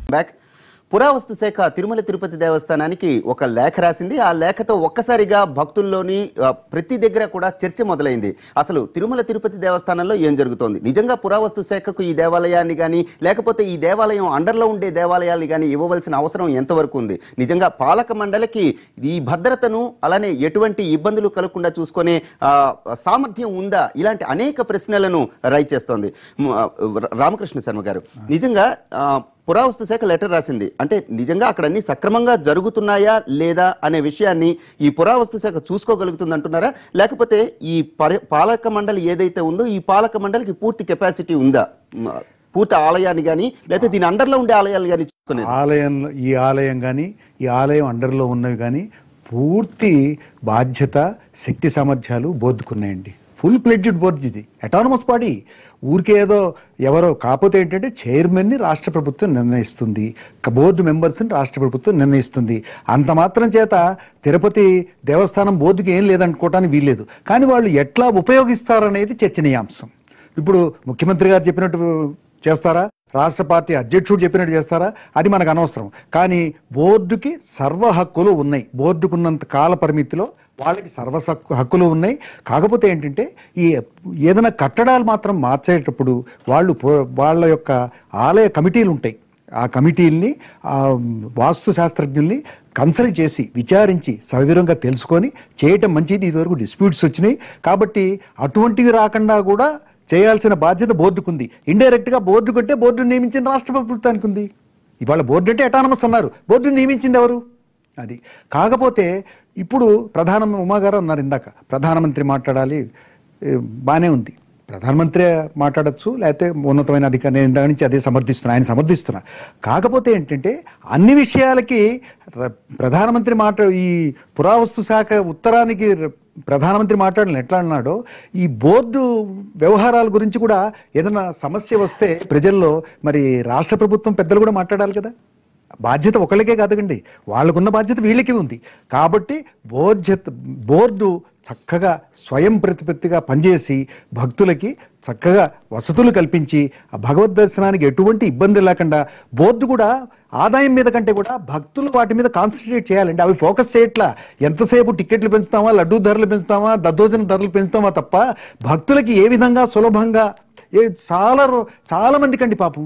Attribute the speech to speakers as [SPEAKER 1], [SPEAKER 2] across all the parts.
[SPEAKER 1] Back పురావస్తు శాఖ తిరుమల తిరుపతి దేవస్థానానికి ఒక లేఖ రాసింది ఆ లేఖతో ఒక్కసారిగా భక్తుల్లోని ఆ, ప్రతి దగ్గర కూడా చర్చ మొదలైంది అసలు తిరుమల తిరుపతి దేవస్థానంలో ఏం జరుగుతోంది నిజంగా పురావస్తు శాఖకు ఈ దేవాలయాన్ని కానీ లేకపోతే ఈ దేవాలయం అండర్లో ఉండే దేవాలయాల్ని కానీ ఇవ్వవలసిన అవసరం ఎంతవరకు ఉంది నిజంగా పాలక మండలికి ఈ భద్రతను అలానే ఎటువంటి ఇబ్బందులు కలగకుండా చూసుకునే ఆ, సామర్థ్యం ఉందా ఇలాంటి అనేక ప్రశ్నలను రైట్ చేస్తోంది మ, ఆ, రామకృష్ణ శర్మ గారు నిజంగా ఆ, పురావస్తు శాఖ లెటర్ రాసింది అంటే నిజంగా అక్కడ అన్ని సక్రమంగా జరుగుతున్నాయా లేదా అనే విషయాన్ని ఈ పురావస్తు శాఖ చూసుకోగలుగుతుంది అంటున్నారా లేకపోతే ఈ పరి- పాలక మండలి ఏదైతే ఉందో ఈ పాలక మండలికి పూర్తి కెపాసిటీ ఉందా మ, పూర్తి ఆలయాన్ని కానీ లేకపోతే దీని అండర్లో ఉండే ఆలయాలు కానీ చూసుకునే
[SPEAKER 2] ఆలయంలో ఈ ఆలయం కానీ ఈ ఆలయం అండర్లో ఉన్నవి కానీ పూర్తి బాధ్యత శక్తి సామర్థ్యాలు బోర్డుకున్నాయండి ఫుల్ ప్లెడ్జ్డ్ బోర్డు ఇది అటానమస్ బాడీ ఊరికే ఏదో ఎవరో కాకపోతే ఏంటంటే చైర్మన్ని రాష్ట్ర ప్రభుత్వం నిర్ణయిస్తుంది క- బోర్డు మెంబర్స్ని రాష్ట్ర ప్రభుత్వం నిర్ణయిస్తుంది అంత మాత్రం చేత తిరుపతి దేవస్థానం బోర్డుకి ఏం లేదనుకోవటానికి వీల్లేదు కానీ వాళ్ళు ఎట్లా ఉపయోగిస్తారనేది చర్చనీయాంశం ఇప్పుడు ముఖ్యమంత్రి గారు చెప్పినట్టు చేస్తారా రాష్ట్ర పార్టీ అధ్యక్షుడు చెప్పినట్టు చేస్తారా అది మనకు అనవసరం కానీ బోర్డుకి సర్వ హక్కులు ఉన్నాయి బోర్డుకున్నంత కాల పరిమితిలో వాళ్ళకి సర్వ హక్కు- హక్కులు ఉన్నాయి కాకపోతే ఏంటంటే ఈ ఏదైనా కట్టడాలు మాత్రం మార్చేటప్పుడు వాళ్ళు పో- వాళ్ళ యొక్క ఆలయ కమిటీలు ఉంటాయి ఆ కమిటీల్ని ఆ వాస్తు శాస్త్రజ్ఞుల్ని కన్సల్ట్ చేసి విచారించి సవివరంగా తెలుసుకొని చేయటం మంచిది ఇదివరకు డిస్ప్యూట్స్ వచ్చినాయి కాబట్టి అటువంటివి రాకుండా కూడా చేయాల్సిన బాధ్యత బోర్డుకు ఉంది ఇండైరెక్ట్ గా బోర్డు కంటే బోర్డు నియమించిన రాష్ట్ర ప్రభుత్వానికి ఉంది ఇవాళ బోర్డు అంటే అటానమస్ అన్నారు బోర్డుని నియమించింది ఎవరు అది కాకపోతే ఇప్పుడు ప్రధాన ఉమాగారు అన్నారు ఇందాక ప్రధానమంత్రి మాట్లాడాలి ఏ, బానే ఉంది ప్రధానమంత్రి మాట్లాడచ్చు లేకపోతే ఉన్నతమైన అధికారి నేను ఇందాక నుంచి అదే సమర్థిస్తున్నా ఆయన సమర్థిస్తున్నా కాకపోతే ఏంటంటే అన్ని విషయాలకి ర- ప్రధానమంత్రి మాట ఈ పురావస్తు శాఖ ఉత్తరానికి ర- ప్రధానమంత్రి మాట్లాడిన ఎట్లా అన్నాడో ఈ బోర్డు వ్యవహారాల గురించి కూడా ఏదైనా సమస్య వస్తే ప్రజల్లో మరి రాష్ట్ర ప్రభుత్వం పెద్దలు కూడా మాట్లాడాలి కదా బాధ్యత ఒకళ్ళకే కాదండి వాళ్ళకున్న బాధ్యత వీళ్ళకి ఉంది కాబట్టి బోధ్యత బోర్డు చక్కగా స్వయం ప్రతిపత్తిగా పనిచేసి భక్తులకి చక్కగా వసతులు కల్పించి ఆ భగవద్ దర్శనానికి ఎటువంటి ఇబ్బంది లేకుండా బోర్డు కూడా ఆదాయం మీద కంటే కూడా భక్తులు వాటి మీద కాన్సన్ట్రేట్ చేయాలండి అవి ఫోకస్ చేయట్లా ఎంతసేపు టికెట్లు పెంచుతామా లడ్డూ ధరలు పెంచుతామా దద్దోజన ధరలు పెంచుతామా తప్ప భక్తులకి ఏ విధంగా సులభంగా ఏ చాలా రో చాలా మందికి అండి పాపం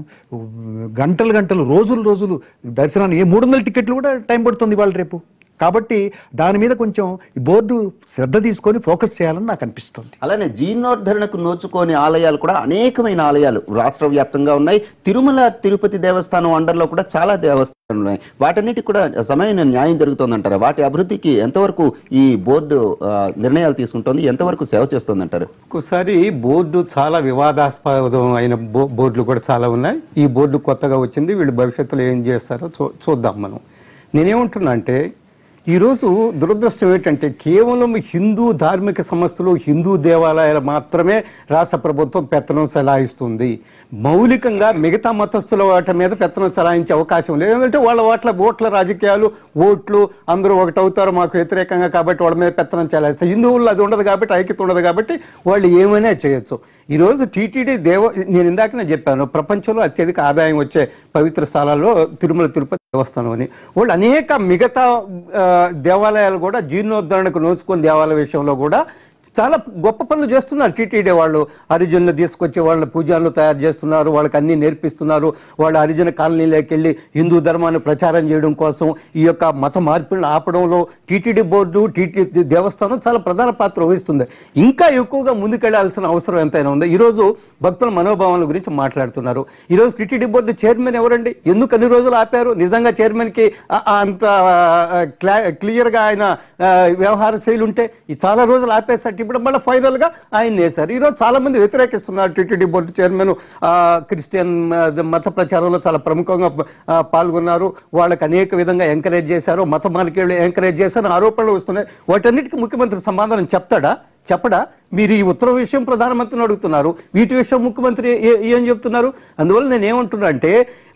[SPEAKER 2] గంటలు గంటలు రోజులు రోజులు దర్శనాన్ని ఏ మూడు వందల టికెట్లు కూడా టైం పడుతుంది ఇవాళ రేపు కాబట్టి దాని మీద కొంచెం ఈ బోర్డు శ్రద్ధ తీసుకొని ఫోకస్ చేయాలని నాకు అనిపిస్తుంది
[SPEAKER 1] అలానే జీర్ణోద్ధరణకు నోచుకోని ఆలయాలు కూడా అనేకమైన ఆలయాలు రాష్ట్ర వ్యాప్తంగా ఉన్నాయి తిరుమల తిరుపతి దేవస్థానం అండర్లో కూడా చాలా దేవస్థానాలు ఉన్నాయి వాటన్నిటికి కూడా సమయమైన న్యాయం జరుగుతుందంటారా వాటి అభివృద్ధికి ఎంతవరకు ఈ బోర్డు ఆ, నిర్ణయాలు తీసుకుంటోంది ఎంతవరకు సేవ చేస్తుందంటారు
[SPEAKER 3] ఒక్కోసారి బోర్డు చాలా వివాదాస్పదం అయిన బో బోర్డులు కూడా చాలా ఉన్నాయి ఈ బోర్డు కొత్తగా వచ్చింది వీళ్ళు భవిష్యత్తులో ఏం చేస్తారో చూ చూద్దాం మనం నేనేమంటున్నా అంటే ఈరోజు దురదృష్టం ఏంటంటే కేవలం హిందూ ధార్మిక సంస్థలు హిందూ దేవాలయాలు మాత్రమే రాష్ట్ర ప్రభుత్వం పెత్తనం చెలాయిస్తుంది మౌలికంగా మిగతా మతస్థుల వాటి మీద పెత్తనం చెలాయించే అవకాశం లేదు ఎందుకంటే వాళ్ళ ఓట్ల ఓట్ల రాజకీయాలు ఓట్లు అందరూ ఒకటవుతారు మాకు వ్యతిరేకంగా కాబట్టి వాళ్ళ మీద పెత్తనం చెలాయిస్తారు హిందువుల్లో అది ఉండదు కాబట్టి ఐక్యత ఉండదు కాబట్టి వాళ్ళు ఏమైనా చేయొచ్చు ఈరోజు టీటీడీ దేవ నేను ఇందాకనే చెప్పాను ప్రపంచంలో అత్యధిక ఆదాయం వచ్చే పవిత్ర స్థలాల్లో తిరుమల తిరుపతి దేవస్థానం అని వాళ్ళు అనేక మిగతా ఆ, దేవాలయాలు కూడా జీర్ణోద్ధరణకు నోచుకుని దేవాలయ విషయంలో కూడా చాలా గొప్ప పనులు చేస్తున్నారు టీటీడీ వాళ్ళు హరిజనులు తీసుకొచ్చి వాళ్ళ పూజారులు తయారు చేస్తున్నారు వాళ్ళకి అన్ని నేర్పిస్తున్నారు వాళ్ళ హరిజన కాలనీలోకి వెళ్ళి హిందూ ధర్మాన్ని ప్రచారం చేయడం కోసం ఈ యొక్క మత మార్పులను ఆపడంలో టీటీడీ బోర్డు టీటీడీ దేవస్థానం చాలా ప్రధాన పాత్ర వహిస్తుంది ఇంకా ఎక్కువగా ముందుకెళ్లాల్సిన అవసరం ఎంతైనా ఉంది ఈరోజు భక్తుల మనోభావాల గురించి మాట్లాడుతున్నారు ఈరోజు టీటీడీ బోర్డు చైర్మన్ ఎవరండి ఎందుకు అన్ని రోజులు ఆపారు నిజంగా చైర్మన్కి ఆ- ఆ అంత క్లా- క్లియర్గా ఆయన ఆ, వ్యవహార శైలి ఉంటే ఈ చాలా రోజులు ఆపేసరికి ఇప్పుడు మళ్ళీ ఫైనల్గా ఆయన వేశారు ఈరోజు చాలా మంది వ్యతిరేకిస్తున్నారు టీటీడీ బోర్డు చైర్మన్ ఆ, క్రిస్టియన్ ఆ, మత ప్రచారంలో చాలా ప్రముఖంగా ఆ, పాల్గొన్నారు వాళ్ళకి అనేక విధంగా ఎంకరేజ్ చేశారు మత మార్కెట్లు ఎంకరేజ్ చేశారు ఆరోపణలు వస్తున్నాయి వాటన్నిటికీ ముఖ్యమంత్రి సమాధానం చెప్తాడా చెప్పడా మీరు ఈ ఉత్తర విషయం ప్రధానమంత్రిని అడుగుతున్నారు వీటి విషయం ముఖ్యమంత్రి ఏ- ఏం చెప్తున్నారు అందువల్ల నేను ఏమంటున్నా అంటే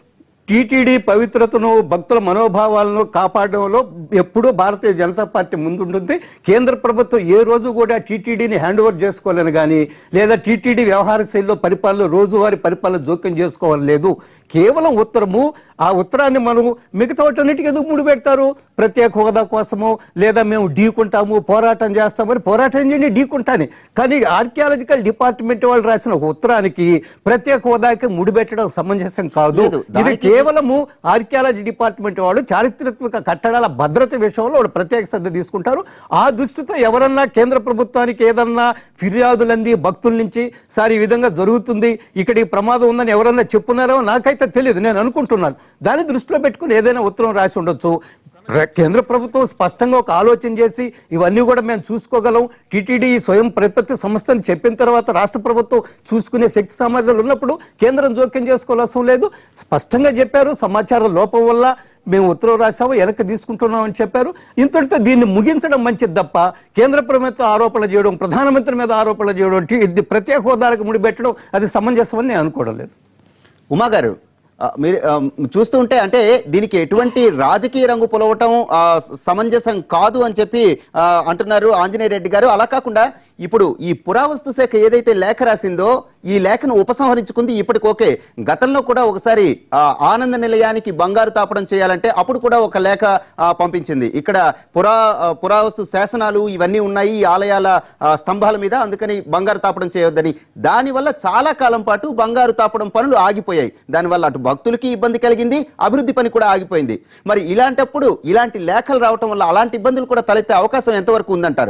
[SPEAKER 3] టీటీడీ పవిత్రతను భక్తుల మనోభావాలను కాపాడడంలో ఎప్పుడూ భారతీయ జనతా పార్టీ ముందుంటుంది కేంద్ర ప్రభుత్వం ఏ రోజు కూడా టీటీడీని హ్యాండ్ ఓవర్ చేసుకోవాలని కానీ లేదా టీటీడీ వ్యవహార శైలిలో పరిపాలన రోజువారీ పరిపాలన జోక్యం చేసుకోవాలని లేదు కేవలం ఉత్తరము ఆ ఉత్తరాన్ని మనం మిగతా వాటన్నిటికీ ఎందుకు ముడిపెడతారు ప్రత్యేక హోదా కోసము లేదా మేము ఢీకుంటాము పోరాటం చేస్తామని పోరాటం చేయండి ఢీకుంటాని కానీ ఆర్కియాలజికల్ డిపార్ట్మెంట్ వాళ్ళు రాసిన ఒక ఉత్తరానికి ప్రత్యేక హోదాకి ముడిపెట్టడం సమంజసం కాదు
[SPEAKER 1] లేదు,
[SPEAKER 3] ఇది
[SPEAKER 1] దానికి-
[SPEAKER 3] కేవలము ఆర్కియాలజీ డిపార్ట్మెంట్ వాళ్ళు చారిత్రాత్మక కట్టడాల భద్రత విషయంలో వాళ్ళు ప్రత్యేక శ్రద్ధ తీసుకుంటారు ఆ దృష్టితో ఎవరన్నా కేంద్ర ప్రభుత్వానికి ఏదన్నా ఫిర్యాదులు అంది భక్తుల నుంచి సార్ ఈ విధంగా జరుగుతుంది ఇక్కడ ఈ ప్రమాదం ఉందని ఎవరన్నా చెప్పున్నారో నాకైతే తెలియదు నేను అనుకుంటున్నాను దాన్ని దృష్టిలో పెట్టుకుని ఏదైనా ఉత్తరం రాసి ఉండొచ్చు ప్ర- కేంద్ర ప్రభుత్వం స్పష్టంగా ఒక ఆలోచన చేసి ఇవన్నీ కూడా మేము చూసుకోగలం టీటీడీ స్వయం ప్రతిపత్తి సంస్థని చెప్పిన తర్వాత రాష్ట్ర ప్రభుత్వం చూసుకునే శక్తి సామర్థ్యాలు ఉన్నప్పుడు కేంద్రం జోక్యం చేసుకోవాల్సిన లేదు స్పష్టంగా చెప్పారు సమాచారం లోపం వల్ల మేము ఉత్తర్వు రాసాము వెనక్కి తీసుకుంటున్నాం అని చెప్పారు ఇంతటితో దీన్ని ముగించడం మంచిది తప్ప కేంద్ర ప్రభుత్వం ఆరోపణలు చేయడం ప్రధానమంత్రి మీద ఆరోపణలు చేయడం టీ- ఇది ప్రత్యేక హోదాలకు ముడిపెట్టడం అది సమంజసమని నేను అనుకోవడం లేదు
[SPEAKER 1] ఉమా గారు ఆ, మీరు ఆ, చూస్తుంటే అంటే దీనికి ఎటువంటి రాజకీయ రంగు పొలవటం ఆ, సమంజసం కాదు అని చెప్పి ఆ, అంటున్నారు ఆంజనేయ రెడ్డి గారు అలా కాకుండా ఇప్పుడు ఈ పురావస్తు శాఖ ఏదైతే లేఖ రాసిందో ఈ లేఖను ఉపసంహరించుకుంది ఇప్పటికి ఓకే గతంలో కూడా ఒకసారి ఆ, ఆనంద నిలయానికి బంగారు తాపడం చేయాలంటే అప్పుడు కూడా ఒక లేఖ ఆ, పంపించింది ఇక్కడ పురా ఆ, పురావస్తు శాసనాలు ఇవన్నీ ఉన్నాయి ఈ ఆలయాల ఆ, స్తంభాల మీద అందుకని బంగారు తాపడం చేయొద్దని దానివల్ల చాలా కాలం పాటు బంగారు తాపడం పనులు ఆగిపోయాయి దానివల్ల అటు భక్తులకి ఇబ్బంది కలిగింది అభివృద్ధి పని కూడా ఆగిపోయింది మరి ఇలాంటప్పుడు ఇలాంటి లేఖలు రావటం వల్ల అలాంటి ఇబ్బందులు కూడా తలెత్తే అవకాశం ఎంతవరకు ఉందంటారు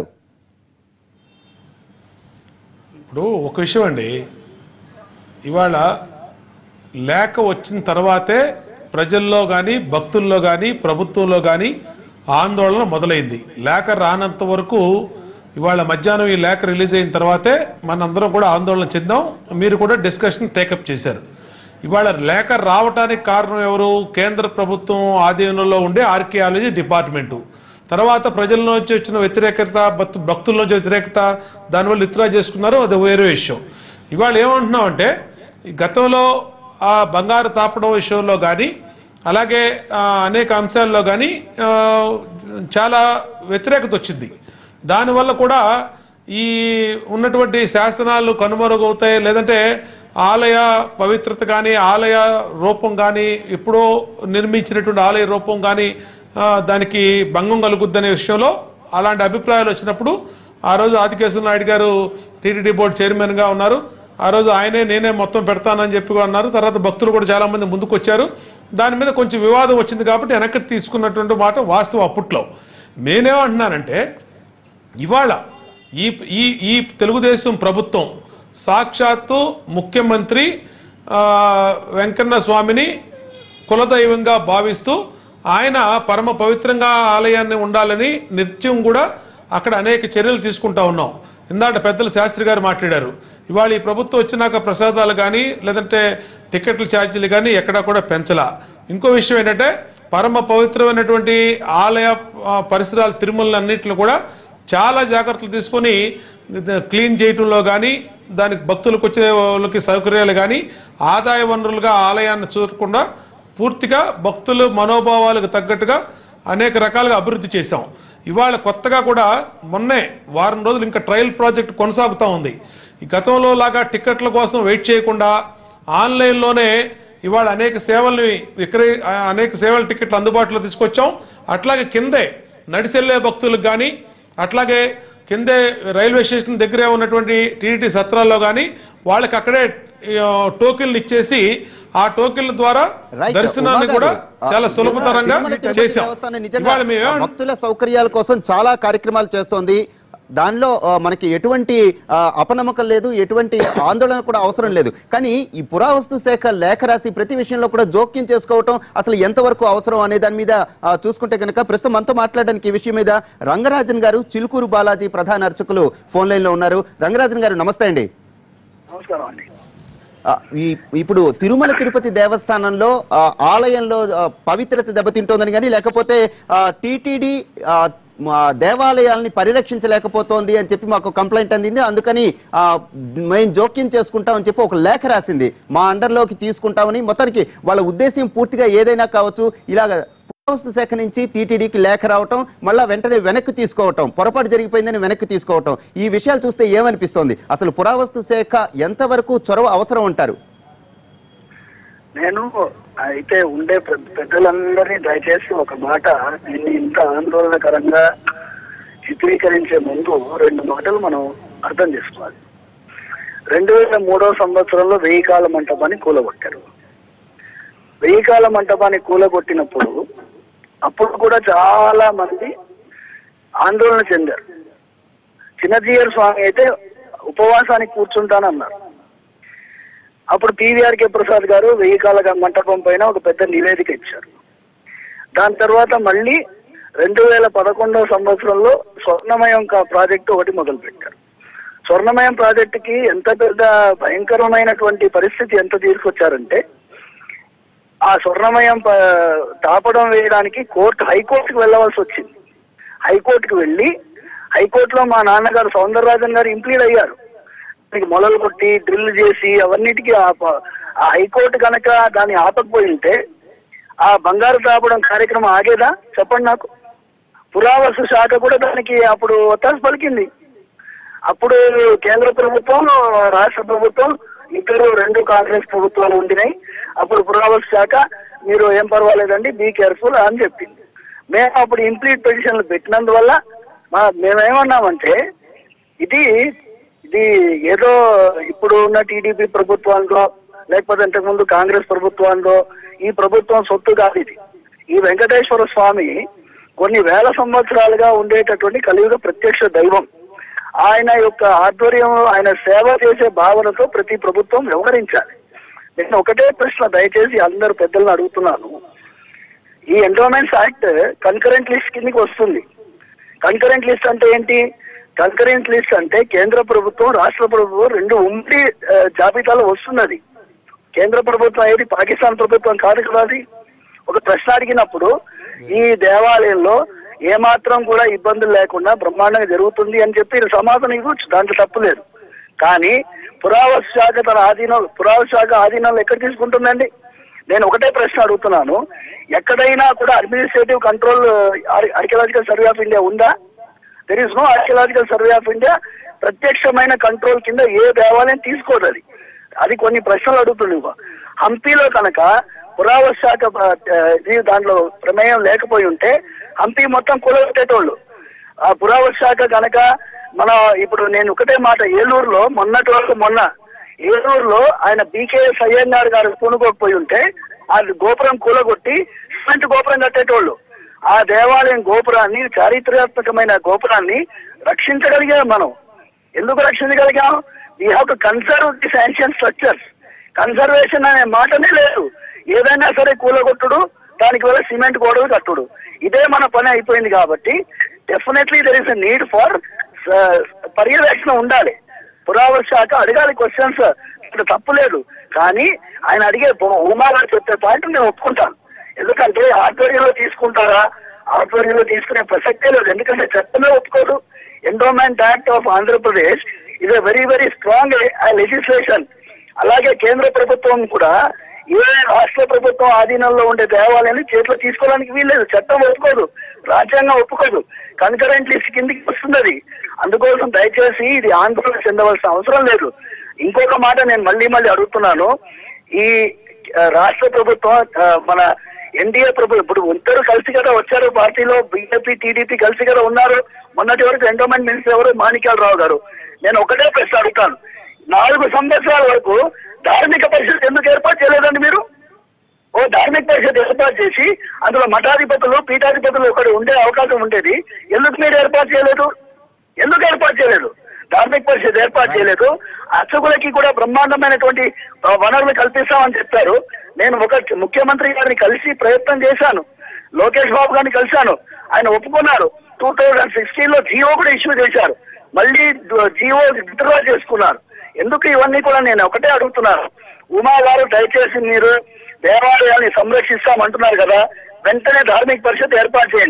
[SPEAKER 4] ఇప్పుడు ఒక విషయం అండి ఇవాళ లేఖ వచ్చిన తర్వాతే ప్రజల్లో కానీ భక్తుల్లో కానీ ప్రభుత్వంలో కానీ ఆందోళన మొదలైంది లేఖ రానంత వరకు ఇవాళ మధ్యాహ్నం ఈ లేఖ రిలీజ్ అయిన తర్వాతే మనందరం కూడా ఆందోళన చెందాం మీరు కూడా డిస్కషన్ టేకప్ చేశారు ఇవాళ లేఖ రావటానికి కారణం ఎవరు కేంద్ర ప్రభుత్వం ఆధీనంలో ఉండే ఆర్కియాలజీ డిపార్ట్మెంటు తర్వాత ప్రజల నుంచి వచ్చిన వ్యతిరేకత భక్తు- భక్తుల నుంచి వ్యతిరేకత దానివల్ల విత్డ్రా చేసుకున్నారు అది వేరే విషయం ఇవాళ ఏమంటున్నాం అంటే ఈ గతంలో ఆ బంగారు తాపడం విషయంలో కానీ అలాగే ఆ, అనేక అంశాల్లో కానీ ఆ, చాలా వ్యతిరేకత వచ్చింది దానివల్ల కూడా ఈ ఉన్నటువంటి శాసనాలు కనుమరుగవుతాయి లేదంటే ఆలయ పవిత్రత కానీ ఆలయ రూపం కానీ ఎప్పుడో నిర్మించినటువంటి ఆలయ రూపం కానీ ఆ, దానికి భంగం కలుగుద్దనే విషయంలో అలాంటి అభిప్రాయాలు వచ్చినప్పుడు ఆ రోజు ఆదికేశ్వర నాయుడు గారు టీటీడీ బోర్డు చైర్మన్గా ఉన్నారు ఆ రోజు ఆయనే నేనే మొత్తం పెడతానని చెప్పి కూడా అన్నారు తర్వాత భక్తులు కూడా చాలా మంది ముందుకు వచ్చారు దాని మీద కొంచెం వివాదం వచ్చింది కాబట్టి వెనక్కి తీసుకున్నటువంటి మాట వాస్తవం అప్పట్లో నేనేమంటున్నానంటే ఇవాళ ఈ ఈ ఈ తెలుగుదేశం ప్రభుత్వం సాక్షాత్తు ముఖ్యమంత్రి ఆ, వెంకన్న స్వామిని కులదైవంగా భావిస్తూ ఆయన పరమ పవిత్రంగా ఆలయాన్ని ఉండాలని నిత్యం కూడా అక్కడ అనేక చర్యలు తీసుకుంటా ఉన్నాం ఇందాక పెద్దలు శాస్త్రి గారు మాట్లాడారు ఇవాళ ఈ ప్రభుత్వం వచ్చినాక ప్రసాదాలు కానీ లేదంటే టికెట్ల ఛార్జీలు కానీ ఎక్కడా కూడా పెంచలా ఇంకో విషయం ఏంటంటే పరమ పవిత్రమైనటువంటి ఆలయ ఆ, పరిసరాలు తిరుమలన్నింటిలో కూడా చాలా జాగ్రత్తలు తీసుకొని ఇది క్లీన్ చేయటంలో కానీ దానికి భక్తులకు వచ్చే వాళ్ళకి సౌకర్యాలు కానీ ఆదాయ వనరులుగా ఆలయాన్ని చూడకుండా పూర్తిగా భక్తుల మనోభావాలకు తగ్గట్టుగా అనేక రకాలుగా అభివృద్ధి చేశాం ఇవాళ కొత్తగా కూడా మొన్నే వారం రోజులు ఇంకా ట్రయల్ ప్రాజెక్ట్ కొనసాగుతూ ఉంది ఈ గతంలో లాగా టికెట్ల కోసం వెయిట్ చేయకుండా ఆన్లైన్లోనే ఇవాళ అనేక సేవల్ని విక్రయ అనేక సేవల టికెట్లు అందుబాటులో తీసుకొచ్చాం అట్లాగే కిందే నడిచెళ్లే భక్తులకు కానీ అట్లాగే కిందే రైల్వే స్టేషన్ దగ్గరే ఉన్నటువంటి టీటీడీ సత్రాల్లో కానీ వాళ్ళకి అక్కడే ఆ, టోకెన్లు ఇచ్చేసి ఆ టోకెన్ల ద్వారా
[SPEAKER 1] రైట్.
[SPEAKER 4] దర్శనాన్ని
[SPEAKER 1] ఉమా
[SPEAKER 4] కూడా
[SPEAKER 1] గారు, ఆ,
[SPEAKER 4] చాలా సులభతరంగా
[SPEAKER 1] తిరుమల తిరుపతి
[SPEAKER 4] చేశాం
[SPEAKER 1] దేవస్థానం నిజంగా
[SPEAKER 4] ఇవాళ మేము ఏమన్-
[SPEAKER 1] భక్తుల సౌకర్యాల కోసం చాలా కార్యక్రమాలు చేస్తోంది దానిలో ఆ, మనకి ఎటువంటి ఆ, అపనమ్మకం లేదు ఎటువంటి ఆందోళన కూడా అవసరం లేదు కానీ ఈ పురావస్తు శాఖ లేఖ రాసి ప్రతి విషయంలో కూడా జోక్యం చేసుకోవటం అసలు ఎంతవరకు అవసరం అనే దాని మీద ఆ, చూసుకుంటే కనుక ప్రస్తుతం మనతో మాట్లాడడానికి ఈ విషయం మీద రంగరాజన్ గారు చిలుకూరు బాలాజీ ప్రధాన అర్చకులు ఫోన్ లైన్ లో ఉన్నారు రంగరాజన్ గారు నమస్తే అండి
[SPEAKER 5] నమస్కారం అండి
[SPEAKER 1] ఆ, ఈ- ఇప్పుడు తిరుమల తిరుపతి దేవస్థానంలో ఆ, ఆలయంలో ఆ, పవిత్రత దెబ్బతింటోందని కానీ లేకపోతే టీటీడీ మా దేవాలయాల్ని పరిరక్షించలేకపోతోంది అని చెప్పి మాకు కంప్లైంట్ అందింది అందుకని ఆ, మేము జోక్యం చేసుకుంటామని చెప్పి ఒక లేఖ రాసింది మా అండర్లోకి తీసుకుంటామని మొత్తానికి వాళ్ళ ఉద్దేశం పూర్తిగా ఏదైనా కావచ్చు ఇలాగ పురావస్తు శాఖ నుంచి టీటీడీకి లేఖ రావటం మళ్ళా వెంటనే వెనక్కి తీసుకోవటం పొరపాటు జరిగిపోయిందని వెనక్కి తీసుకోవటం ఈ విషయాలు చూస్తే ఏమనిపిస్తోంది అసలు పురావస్తు శాఖ ఎంతవరకు చొరవ అవసరం అంటారు
[SPEAKER 5] నేను అయితే ఉండే పెద్ద- పెద్దలందరినీ దయచేసి ఒక మాట దీన్ని ఇంత ఆందోళనకరంగా చిత్రీకరించే ముందు రెండు మాటలు మనం అర్థం చేసుకోవాలి రెండు వేల మూడో సంవత్సరంలో వెయ్యి కాల మంటపాన్ని కూలగొట్టారు వెయ్యి కాల మంటపాన్ని కూలగొట్టినప్పుడు అప్పుడు కూడా చాలా మంది ఆందోళన చెందారు చిన్నజీయర్ స్వామి అయితే ఉపవాసానికి కూర్చుంటానన్నారు అప్పుడు పివిఆర్ ప్రసాద్ గారు వెయ్యి కాల మంటపం పైన ఒక పెద్ద నివేదిక ఇచ్చారు దాని తర్వాత మళ్ళీ రెండు వేల పదకొండవ సంవత్సరంలో స్వర్ణమయం కా- ప్రాజెక్టు ఒకటి మొదలు పెట్టారు స్వర్ణమయం ప్రాజెక్టుకి ఎంత పెద్ద భయంకరమైనటువంటి పరిస్థితి ఎంత తీసుకొచ్చారంటే ఆ స్వర్ణమయం ప- తాపడం వేయడానికి కోర్టు హైకోర్టుకు వెళ్ళవలసి వచ్చింది హైకోర్టుకు వెళ్ళి హైకోర్టులో మా నాన్నగారు సౌందరరాజన్ గారు ఇంప్లీడ్ అయ్యారు దీనికి మొలలు కొట్టి డ్రిల్ చేసి అవన్నిటికీ ఆ ప- ఆ హైకోర్టు కనుక దాన్ని ఆపకపోయి ఉంటే ఆ బంగారు తాపడం కార్యక్రమం ఆగేదా చెప్పండి నాకు పురావస్తు శాఖ కూడా దానికి అప్పుడు ఒత్తాసు పలికింది అప్పుడు కేంద్ర ప్రభుత్వం రాష్ట్ర ప్రభుత్వం ఇద్దరు రెండు కాంగ్రెస్ ప్రభుత్వాలు ఉండినాయి అప్పుడు పురావస్తు శాఖ మీరు ఏం పర్వాలేదండి బీ కేర్ఫుల్ అని చెప్పింది మేము అప్పుడు ఇంప్లీట్ పిటిషన్లు పెట్టినందువల్ల మా మేమేమన్నామంటే ఇది ఇది ఏదో ఇప్పుడు ఉన్న టీడీపీ ప్రభుత్వంలో లేకపోతే ఇంతకుముందు కాంగ్రెస్ ప్రభుత్వంలో ఈ ప్రభుత్వం సొత్తు కాదు ఇది ఈ వెంకటేశ్వర స్వామి కొన్ని వేల సంవత్సరాలుగా ఉండేటటువంటి కలియుగ ప్రత్యక్ష దైవం ఆయన యొక్క ఆధ్వర్యం ఆయన సేవ చేసే భావనతో ప్రతి ప్రభుత్వం వ్యవహరించాలి నేను ఒకటే ప్రశ్న దయచేసి అందరు పెద్దలను అడుగుతున్నాను ఈ ఎండోమెంట్స్ యాక్ట్ కన్కరెంట్ లిస్ట్ కిందకి వస్తుంది కన్కరెంట్ లిస్ట్ అంటే ఏంటి కన్కరెంట్ లిస్ట్ అంటే కేంద్ర ప్రభుత్వం రాష్ట్ర ప్రభుత్వం రెండు ఉమ్మడి ఆ, జాబితాలో వస్తున్నది కేంద్ర ప్రభుత్వం ఏది పాకిస్తాన్ ప్రభుత్వం కాదు కదా అది ఒక ప్రశ్న అడిగినప్పుడు ఈ దేవాలయంలో ఏమాత్రం కూడా ఇబ్బందులు లేకుండా బ్రహ్మాండంగా జరుగుతుంది అని చెప్పి సమాధానం ఇవ్వచ్చు దాంట్లో తప్పు లేదు కానీ పురావస్తు శాఖ తన ఆధీనం పురావస్తు శాఖ ఆధీనంలో ఎక్కడ తీసుకుంటుందండి నేను ఒకటే ప్రశ్న అడుగుతున్నాను ఎక్కడైనా కూడా administrative control archaeological survey of India ఉందా there is no archaeological survey of India ప్రత్యక్షమైన కంట్రోల్ కింద ఏ దేవాలయం తీసుకోదు అది అది కొన్ని ప్రశ్నలు అడుగుతుంది హంపీలో కనుక పురావస్తు శాఖ ఆ, ఇది దాంట్లో ప్రమేయం లేకపోయి ఉంటే హంపీ మొత్తం కూలగొట్టేటోళ్ళు ఆ పురావస్తు శాఖ కనుక మన ఇప్పుడు నేను ఒకటే మాట ఏలూరులో మొన్నటి వరకు మొన్న ఏలూరులో ఆయన బీకేఎస్ అయ్యంగార్ గారు పూనుకోకపోయి ఉంటే ఆ గోపురం కూలగొట్టి సిమెంట్ గోపురం కట్టేటోళ్ళు ఆ దేవాలయం గోపురాన్ని చారిత్రాత్మకమైన గోపురాన్ని రక్షించగలిగాం మనం ఎందుకు రక్షించగలిగాం we have to conserve this ancient structures conservation అనే మాటనే లేదు ఏదైనా సరే కూలగొట్టుడు దానికి వల్ల సిమెంట్ గోడలు కట్టుడు ఇదే మన పని అయిపోయింది కాబట్టి definitely there is a need for పర్యవేక్షణ ఉండాలి పురావస్తు శాఖ అడగాలి క్వశ్చన్స్ ఇక్కడ తప్పు లేదు కానీ ఆయన అడిగే ఉమా గారు చెప్పే పాయింట్ నేను ఒప్పుకుంటాను ఎందుకంటే ఆధ్వర్యంలో తీసుకుంటారా ఆధ్వర్యంలో తీసుకునే ప్రసక్తే లేదు ఎందుకంటే చట్టమే ఒప్పుకోదు ఎండోమెంట్ యాక్ట్ ఆఫ్ ఆంధ్రప్రదేశ్ ఇది వెరీ వెరీ స్ట్రాంగ్ లెజిస్లేషన్ అలాగే కేంద్ర ప్రభుత్వం కూడా ఏ రాష్ట్ర ప్రభుత్వం ఆధీనంలో ఉండే దేవాలయాన్ని చేతిలో తీసుకోవడానికి వీల్లేదు చట్టం ఒప్పుకోదు రాజ్యాంగం ఒప్పుకోదు కన్కరెంట్ లిస్ట్ కిందికి వస్తుంది అది అందుకోసం దయచేసి ఇది ఆందోళన చెందవలసిన అవసరం లేదు ఇంకొక మాట నేను మళ్ళీ మళ్ళీ అడుగుతున్నాను ఈ ఆ, రాష్ట్ర ప్రభుత్వం ఆ, మన ఎన్డీఏ ప్రభుత్వం ఇప్పుడు ఇద్దరు కలిసి కదా వచ్చారు పార్టీలో బీజేపీ టీడీపీ కలిసి కదా ఉన్నారు మొన్నటి వరకు ఎండోమెంట్ మినిస్టర్ ఎవరు మాణిక్యాలరావు గారు నేను ఒకటే ప్రశ్న అడుగుతాను నాలుగు సంవత్సరాల వరకు ధార్మిక పరిషత్ ఎందుకు ఏర్పాటు చేయలేదండి మీరు ఓ ధార్మిక పరిషత్ ఏర్పాటు చేసి అందులో మఠాధిపతులు పీఠాధిపతులు ఒకటి ఉండే అవకాశం ఉండేది ఎందుకు మీరు ఏర్పాటు చేయలేదు ఎందుకు ఏర్పాటు చేయలేదు ధార్మిక పరిషత్ ఏర్పాటు చేయలేదు అర్చకులకి కూడా బ్రహ్మాండమైనటువంటి ఆ, వనరులు కల్పిస్తామని చెప్పారు నేను ఒక ముఖ్యమంత్రి గారిని కలిసి ప్రయత్నం చేశాను లోకేష్ బాబు గారిని కలిశాను ఆయన ఒప్పుకున్నారు టూ థౌజండ్ సిక్స్టీన్ లో జియో కూడా ఇష్యూ చేశారు మళ్ళీ జియో విత్డ్రా చేసుకున్నారు ఎందుకు ఇవన్నీ కూడా నేను ఒకటే అడుగుతున్నాను ఉమా గారు దయచేసి మీరు దేవాలయాల్ని సంరక్షిస్తామంటున్నారు కదా వెంటనే ధార్మిక పరిషత్ ఏర్పాటు చేయండి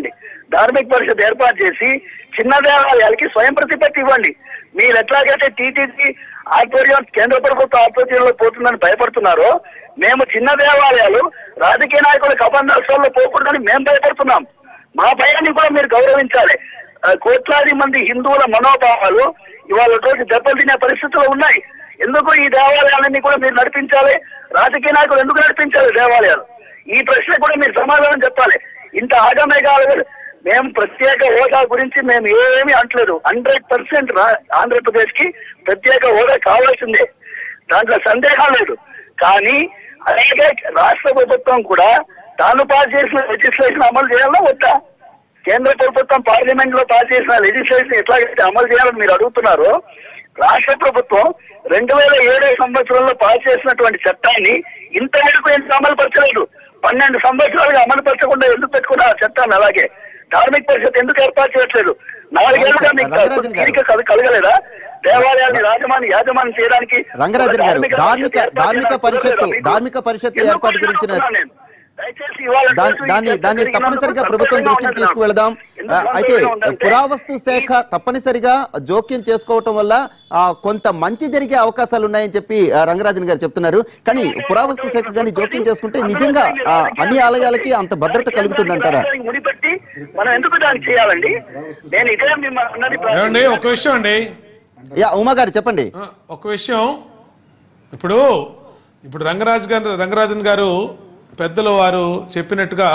[SPEAKER 5] ధార్మిక పరిషత్ ఏర్పాటు చేసి చిన్న దేవాలయాలకి స్వయం ప్రతిపత్తి ఇవ్వండి మీరు ఎట్లాగైతే టీటీడీ ఆధ్వర్యం కేంద్ర ప్రభుత్వ ఆధ్వర్యంలో పోతుందని భయపడుతున్నారో మేము చిన్న దేవాలయాలు రాజకీయ నాయకుల కబంధాల్లో పోకూడదని మేము భయపడుతున్నాం మా భయాన్ని కూడా మీరు గౌరవించాలి ఆ, కోట్లాది మంది హిందువుల మనోభావాలు ఇవాళ రోజు దెబ్బలు తినే పరిస్థితులు ఉన్నాయి ఎందుకు ఈ దేవాలయాలన్నీ కూడా మీరు నడిపించాలి రాజకీయ నాయకులు ఎందుకు నడిపించాలి దేవాలయాలు ఈ ప్రశ్న కూడా మీరు సమాధానం చెప్పాలి ఇంత ఆగమేఘాలు మేము ప్రత్యేక హోదా గురించి మేము ఏమీ అంటలేదు హండ్రెడ్ పర్సెంట్ ఆంధ్రప్రదేశ్ కి ప్రత్యేక హోదా కావాల్సిందే దాంట్లో సందేహం లేదు కానీ అలాగే రాష్ట్ర ప్రభుత్వం కూడా తాను పాస్ చేసిన లెజిస్లేషన్ అమలు చేయాలా వద్దా కేంద్ర ప్రభుత్వం పార్లమెంట్ లో పాస్ చేసిన లెజిస్లేషన్ ఎట్లాగైతే అమలు చేయాలని మీరు అడుగుతున్నారో రాష్ట్ర ప్రభుత్వం రెండు వేల ఏడో సంవత్సరంలో పాస్ చేసినటువంటి చట్టాన్ని ఇంతవరకు ఎందుకు అమలు పరచలేదు పన్నెండు సంవత్సరాలుగా అమలు పరచకుండా ఎందుకు పెట్టుకున్నారు ఆ చట్టాన్ని అలాగే ధార్మిక పరిషత్ ఎందుకు ఏర్పాటు చేయట్లేదు నాలుగేళ్లుగా మీకు
[SPEAKER 1] రంగరాజన్ గారు.
[SPEAKER 5] తీరిక కల- కలగలేదా దేవాలయాన్ని రాజమాని యాజమాన్యం చేయడానికి
[SPEAKER 1] రంగరాజన్ గారు
[SPEAKER 5] ధార్మిక
[SPEAKER 1] ధార్మిక
[SPEAKER 5] పరిషత్
[SPEAKER 1] ధార్మిక
[SPEAKER 5] ఏర్పాటు
[SPEAKER 1] పరిషత్తు
[SPEAKER 5] చేయలేదా మీకు?
[SPEAKER 1] ధార్మిక పరిషత్తు
[SPEAKER 5] ఎందుకు
[SPEAKER 1] ఏర్పాటు గురించిన
[SPEAKER 5] అడుగుతున్నాను నేను? దయచేసి ఇవాళ
[SPEAKER 1] దాన్ని
[SPEAKER 5] రోజు ఈ
[SPEAKER 1] దాన్ని
[SPEAKER 5] చర్చ
[SPEAKER 1] దాన్ని
[SPEAKER 5] జరిగినందుకు
[SPEAKER 1] తప్పనిసరిగా ప్రభుత్వం
[SPEAKER 5] సంతోషంగా
[SPEAKER 1] దృష్టికి
[SPEAKER 5] ఉన్నది
[SPEAKER 1] తీసుకువెళదాం
[SPEAKER 5] నాకు. ఎందుకు
[SPEAKER 1] ఆ, అయితే
[SPEAKER 5] సంతోషంగా ఉందంటే
[SPEAKER 1] పురావస్తు శాఖ తప్పనిసరిగా జోక్యం చేసుకోవటం వల్ల ఆ, కొంత మంచి జరిగే అవకాశాలు ఉన్నాయని చెప్పి ఆ, రంగరాజన్ గారు చెప్తున్నారు కానీ పురావస్తు శాఖ కానీ జోక్యం చేసుకుంటే నిజంగా ఆ, అన్ని ఆలయాలకి అంత భద్రత కలుగుతుందంటారా
[SPEAKER 5] దానికి ముడిపెట్టి మనం ఎందుకు దానికి చేయాలండి నేను ఇదే మిమ్మల్ని అన్నది
[SPEAKER 4] ఏమండి ఒక విషయం అండి
[SPEAKER 1] యా ఉమా గారు చెప్పండి
[SPEAKER 4] ఆ, ఒక విషయం ఇప్పుడు ఇప్పుడు రంగరాజు గారు రంగరాజన్ గారు పెద్దలు వారు చెప్పినట్టుగా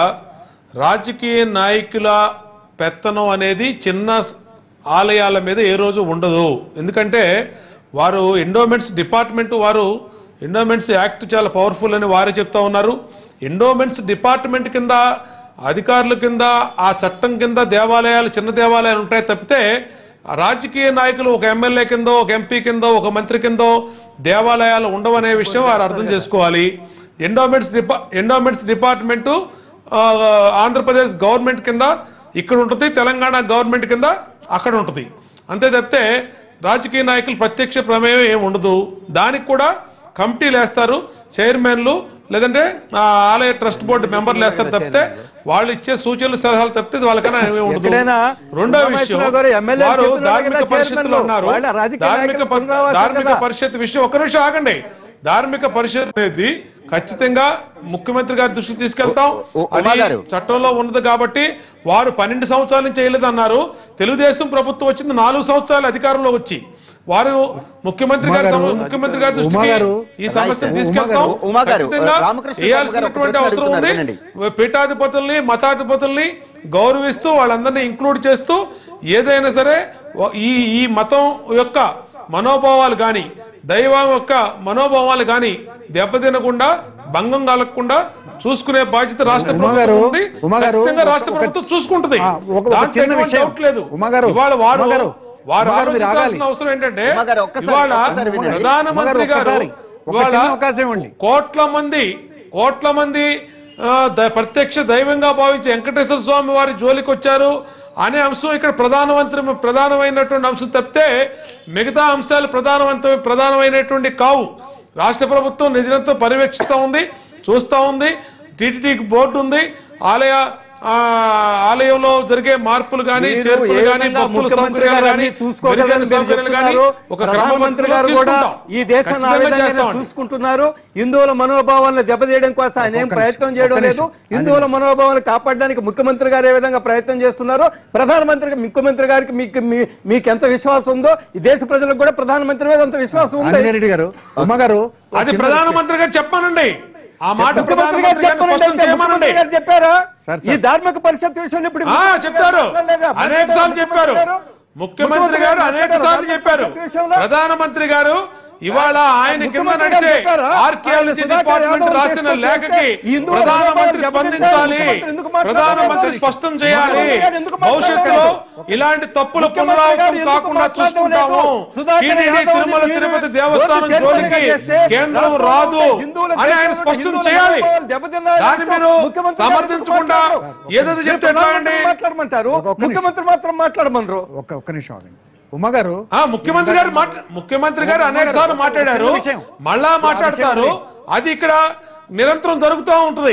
[SPEAKER 4] రాజకీయ నాయకుల పెత్తనం అనేది చిన్న స్- ఆలయాల మీద ఏ రోజు ఉండదు ఎందుకంటే వారు ఎండోమెంట్స్ డిపార్ట్మెంట్ వారు ఎండోమెంట్స్ యాక్ట్ చాలా పవర్ఫుల్ అని వారే చెప్తా ఉన్నారు ఎండోమెంట్స్ డిపార్ట్మెంట్ కింద అధికారుల కింద ఆ చట్టం కింద దేవాలయాలు చిన్న దేవాలయాలు ఉంటాయి తప్పితే ఆ రాజకీయ నాయకులు ఒక ఎమ్మెల్యే కిందో ఒక ఎంపీ కిందో ఒక మంత్రి కిందో దేవాలయాలు ఉండవనే విషయం వారు అర్థం చేసుకోవాలి ఎండోమెంట్స్ డిపా ఎండోమెంట్స్ డిపార్ట్మెంటు ఆ, ఆంధ్రప్రదేశ్ గవర్నమెంట్ కింద ఇక్కడ ఉంటుంది తెలంగాణ గవర్నమెంట్ కింద అక్కడ ఉంటుంది అంతే తప్పితే రాజకీయ నాయకులు ప్రత్యక్ష ప్రమేయం ఏమి ఉండదు దానికి కూడా కమిటీలు వేస్తారు చైర్మన్లు లేదంటే ఆ ఆలయ ట్రస్ట్ బోర్డు మెంబర్లు వేస్తారు తప్పితే వాళ్ళు ఇచ్చే సూచనలు సలహాలు తప్పితే వాళ్ళకన్నా ఏమీ ఉండదు
[SPEAKER 6] ఎక్కడైనా
[SPEAKER 4] రెండో విషయం
[SPEAKER 6] ఉమామహేశ్వరరావు గారు ఎమ్మెల్యే
[SPEAKER 4] వారు
[SPEAKER 6] చెప్తున్నారు
[SPEAKER 4] ధార్మిక
[SPEAKER 6] కదా
[SPEAKER 4] పరిషత్తులో
[SPEAKER 6] చైర్మన్లు.
[SPEAKER 4] ఉన్నారు
[SPEAKER 6] వాళ్ళ రాజకీయ
[SPEAKER 4] ధార్మిక
[SPEAKER 6] నాయకులు
[SPEAKER 4] ప-
[SPEAKER 6] పునరావాసం
[SPEAKER 4] ధార్మిక
[SPEAKER 6] కదా.
[SPEAKER 4] పరిషత్ విషయం ఒక నిమిషం ఆగండి ధార్మిక పరిషత్ అనేది ఖచ్చితంగా ముఖ్యమంత్రి గారి దృష్టికి తీసుకెళ్తాం
[SPEAKER 1] ఉ- ఉమా
[SPEAKER 4] అది
[SPEAKER 1] గారు.
[SPEAKER 4] చట్టంలో ఉన్నది కాబట్టి వారు పన్నెండు సంవత్సరాల నుంచి చేయలేదు అన్నారు తెలుగుదేశం ప్రభుత్వం వచ్చింది నాలుగు సంవత్సరాలు అధికారంలో వచ్చి వారు ముఖ్యమంత్రి గారి
[SPEAKER 2] ఉమా గారు,
[SPEAKER 4] సమ- ముఖ్యమంత్రి గారి
[SPEAKER 2] ఉమా
[SPEAKER 4] దృష్టికి
[SPEAKER 2] గారు,
[SPEAKER 4] ఈ సమస్యను
[SPEAKER 1] రైట్.
[SPEAKER 4] తీసుకెళ్తాం
[SPEAKER 1] ఉమా గారు, ఉమా గారు,
[SPEAKER 4] ఖచ్చితంగా
[SPEAKER 1] రామకృష్ణ శర్మ గారు ఒక
[SPEAKER 4] వేయాల్సినటువంటి
[SPEAKER 1] ప్రశ్న
[SPEAKER 4] అవసరం ఉంది
[SPEAKER 1] అడుగుతున్నారు,
[SPEAKER 4] పీఠాధిపతుల్ని మతాధిపతుల్ని గౌరవిస్తూ వాళ్ళందరినీ ఇంక్లూడ్ చేస్తూ ఏదైనా సరే వ- ఈ ఈ మతం యొక్క మనోభావాలు కానీ దైవం యొక్క మనోభావాలు కానీ దెబ్బతినకుండా భంగం కలగకుండా చూసుకునే బాధ్యత రాష్ట్ర
[SPEAKER 2] ఉమా
[SPEAKER 4] ప్రభుత్వం
[SPEAKER 2] గారు,
[SPEAKER 4] ఉంది
[SPEAKER 2] ఉమా గారు,
[SPEAKER 4] ఖచ్చితంగా రాష్ట్ర
[SPEAKER 2] ఒక-
[SPEAKER 4] ప్రభుత్వం చూసుకుంటుంది
[SPEAKER 2] ఆ, ఒక- ఒక
[SPEAKER 4] దాంట్లో
[SPEAKER 2] చిన్న
[SPEAKER 4] ఎటువంటి
[SPEAKER 2] విషయం.
[SPEAKER 4] డౌట్ లేదు
[SPEAKER 2] ఉమా గారు,
[SPEAKER 4] ఇవాళ వారు
[SPEAKER 2] ఉమా గారు,
[SPEAKER 4] వారు
[SPEAKER 2] ఉమా గారు మీరు
[SPEAKER 4] ఆలోచించాల్సిన
[SPEAKER 2] ఆగాలి.
[SPEAKER 4] అవసరం ఏంటంటే
[SPEAKER 1] ఉమా గారు, ఒక్కసారి-
[SPEAKER 4] ఇవాళ
[SPEAKER 1] ఒక్కసారి వినండి.
[SPEAKER 4] ప్రధానమంత్రి
[SPEAKER 2] ఉమా గారు,
[SPEAKER 4] గారు
[SPEAKER 2] ఒక్కసారి, ఒక
[SPEAKER 4] ఇవాళ
[SPEAKER 2] చిన్న అవకాశం ఇవ్వండి.
[SPEAKER 4] కోట్ల మంది కోట్ల మంది ఆ, ద- ప్రత్యక్ష దైవంగా భావించి వెంకటేశ్వర స్వామి వారి జోలికి వచ్చారు అనే అంశం ఇక్కడ ప్రధానమంత్రి ప్రధానమైనటువంటి అంశం తప్పితే మిగతా అంశాలు ప్రధానవంత ప్రధానమైనటువంటి కావు రాష్ట్ర ప్రభుత్వం నిధులతో పర్యవేక్షిస్తూ ఉంది చూస్తూ ఉంది టీటీడీకి బోర్డు ఉంది ఆలయ ఆ, ఆలయంలో జరిగే మార్పులు కానీ
[SPEAKER 6] మీరు
[SPEAKER 4] చేర్పులు
[SPEAKER 6] ఏ
[SPEAKER 4] కానీ
[SPEAKER 6] విధంగా
[SPEAKER 4] భక్తుల
[SPEAKER 6] ముఖ్యమంత్రి
[SPEAKER 4] సౌకర్యాలు
[SPEAKER 6] గారు
[SPEAKER 4] కానీ
[SPEAKER 6] అన్ని చూసుకోగలరని
[SPEAKER 4] మెరుగైన
[SPEAKER 6] మీరు
[SPEAKER 4] సౌకర్యాలు కానీ
[SPEAKER 6] చెప్తున్నారు.
[SPEAKER 4] ఒక
[SPEAKER 6] ప్రధానమంత్రి
[SPEAKER 4] క్రమపద్ధతిలో
[SPEAKER 6] గారు కూడా
[SPEAKER 4] తీసుకుంటాం.
[SPEAKER 6] ఈ దేశాన్ని ఆ
[SPEAKER 4] ఖచ్చితంగా
[SPEAKER 6] విధంగానే
[SPEAKER 4] చేస్తామండి.
[SPEAKER 6] చూసుకుంటున్నారు హిందువుల మనోభావాలను దెబ్బతీయడం కోసం ఆయన ఏం
[SPEAKER 2] ఒక్క
[SPEAKER 6] ప్రయత్నం
[SPEAKER 2] నిమిషం,
[SPEAKER 6] చేయడం
[SPEAKER 2] ఒక్క
[SPEAKER 6] లేదు
[SPEAKER 2] నిమిషం.
[SPEAKER 6] హిందువుల మనోభావాలను కాపాడడానికి ముఖ్యమంత్రి గారు ఏ విధంగా ప్రయత్నం చేస్తున్నారు ప్రధానమంత్రి ముఖ్యమంత్రి గారికి మీకు మీ- మీకు ఎంత విశ్వాసం ఉందో ఈ దేశ ప్రజలకు కూడా ప్రధానమంత్రి మీద అంత విశ్వాసం ఉంది
[SPEAKER 2] ఆంజనేయ రెడ్డి గారు ఉమ్మ గారు ఒక
[SPEAKER 4] అది
[SPEAKER 2] చిన్న
[SPEAKER 4] ప్రధానమంత్రి గారు చెప్పానండి ఆ మాట
[SPEAKER 6] ముఖ్యమంత్రి గారు
[SPEAKER 4] ప్రధానమంత్రి గారిని
[SPEAKER 6] చెప్పండి
[SPEAKER 4] స్పష్టం
[SPEAKER 6] అయితే
[SPEAKER 4] చేయమనండి
[SPEAKER 6] ముఖ్యమంత్రి గారు చెప్పారా
[SPEAKER 2] సార్,
[SPEAKER 6] ఈ
[SPEAKER 2] సార్.
[SPEAKER 6] ధార్మిక పరిషత్ విషయంలో ఇప్పుడు
[SPEAKER 4] ఆ, చెప్తారు అనేక సార్లు చెప్పారు ముఖ్యమంత్రి గారు అనేక సార్లు చెప్పారు ప్రధానమంత్రి గారు ఇవాళ ఆయన కింద
[SPEAKER 6] ముఖ్యమంత్రి గారు
[SPEAKER 4] నడిచే
[SPEAKER 6] చెప్పారా?
[SPEAKER 4] ఆర్కియాలజీ
[SPEAKER 6] ఆయన సుధాకర్
[SPEAKER 4] డిపార్ట్మెంట్
[SPEAKER 6] యాదవ్
[SPEAKER 4] రాసిన
[SPEAKER 6] తీసుకొచ్చి
[SPEAKER 4] లేఖకి
[SPEAKER 6] ఈ హిందూ
[SPEAKER 4] ప్రధానమంత్రి
[SPEAKER 6] ధర్మాన్ని
[SPEAKER 4] స్పందించాలి
[SPEAKER 6] ముఖ్యమంత్రి ఎందుకు మాట్లాడలేదు?
[SPEAKER 4] ప్రధానమంత్రి స్పష్టం చేయాలి
[SPEAKER 6] ముఖ్యమంత్రి గారు ఎందుకు
[SPEAKER 4] భవిష్యత్తులో
[SPEAKER 6] మాట్లాడలేదు?
[SPEAKER 4] ఇలాంటి తప్పులు
[SPEAKER 6] ముఖ్యమంత్రి గారు
[SPEAKER 4] పునరావృతం
[SPEAKER 6] ఎందుకు
[SPEAKER 4] కాకుండా
[SPEAKER 6] మాట్లాడడం
[SPEAKER 4] చూసుకుంటాము
[SPEAKER 6] లేదు? సుధాకర్
[SPEAKER 4] టీటీడీ
[SPEAKER 6] యాదవ్ని
[SPEAKER 4] తిరుమల
[SPEAKER 6] మీరు
[SPEAKER 4] తిరుపతి దేవస్థానం
[SPEAKER 6] రోజు
[SPEAKER 4] జోలికి
[SPEAKER 6] చైర్మన్గా చేస్తే
[SPEAKER 4] కేంద్రం
[SPEAKER 6] రాష్ట్రంలో
[SPEAKER 4] రాదు
[SPEAKER 6] హిందువుల
[SPEAKER 4] అని ఆయన
[SPEAKER 6] దేశంలో
[SPEAKER 4] స్పష్టం
[SPEAKER 6] హిందువుల
[SPEAKER 4] చేయాలి
[SPEAKER 6] మనోభావాలు దెబ్బతిన్నాయని
[SPEAKER 4] దాన్ని
[SPEAKER 6] చెప్తారు.
[SPEAKER 4] మీరు
[SPEAKER 6] ముఖ్యమంత్రి గారు
[SPEAKER 4] సమర్థించకుండా
[SPEAKER 6] మాట్లాడరు.
[SPEAKER 4] ఏదో చెప్తే ఎట్లా అండి
[SPEAKER 6] ప్రధానమంత్రి మాట్లాడమంటారు
[SPEAKER 2] ఒక్క నిమిషం.
[SPEAKER 6] ముఖ్యమంత్రి మాత్రం మాట్లాడమనరు
[SPEAKER 2] ఒక్క ఒక్క నిమిషం ఆగండి ఉమ్మ గారు
[SPEAKER 4] ఆ ముఖ్యమంత్రి గారు మాట్లా- ముఖ్యమంత్రి గారు అనేక సార్లు మాట్లాడారు
[SPEAKER 2] చిన్న విషయం.
[SPEAKER 4] మళ్ళా మాట్లాడతారు అది ఇక్కడ నిరంతరం జరుగుతూ ఉంటది